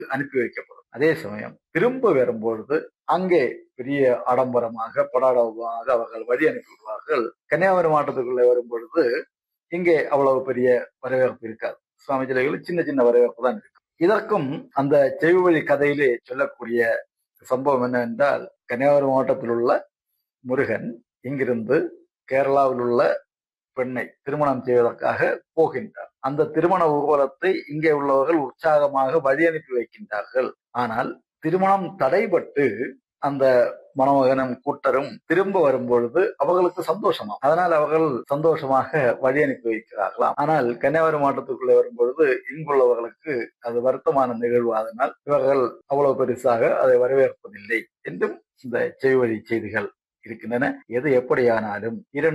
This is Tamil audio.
அனுப்பி வைக்கப்படும் அதே சமயம் திரும்ப வரும்பொழுது அங்கே பெரிய ஆடம்பரமாக படாடமாக அவர்கள் வழி அனுப்பி விடுவார்கள் கன்னியாகுமரி மாவட்டத்துக்குள்ளே வரும் பொழுது இங்கே அவ்வளவு பெரிய வரவேற்பு இருக்காது சுவாமி சிலைகள் சின்ன சின்ன வரவேற்பு தான் இருக்கும் இதற்கும் அந்த செவிவழி கதையிலே சொல்லக்கூடிய சம்பவம் என்னவென்றால் கன்னியாகுமரி மாவட்டத்தில் உள்ள முருகன் இங்கிருந்து கேரளாவில் உள்ள பெண்ணை திருமணம் செய்வதற்காக போகின்றார் அந்த திருமண ஊர்வலத்தை இங்கே உள்ளவர்கள் உற்சாகமாக வழி அனுப்பி வைக்கின்றார்கள் ஆனால் திருமணம் தடைபட்டு அந்த மணமகனும் கூட்டரும் திரும்ப வரும்பொழுது அவர்களுக்கு சந்தோஷமா அதனால் அவர்கள் சந்தோஷமாக வழி அனுப்பி வைக்கிறார்களாம் ஆனால் கன்னியாகுமரி மாவட்டத்துக்குள்ளே வரும்பொழுது இங்குள்ளவர்களுக்கு அது வருத்தமான நிகழ்வு அதனால் இவர்கள் அவ்வளவு பெருசாக அதை வரவேற்பதில்லை என்றும் இந்த செவிவழி செய்திகள் இருக்கின்றன எது எப்படியானாலும் இரண்டு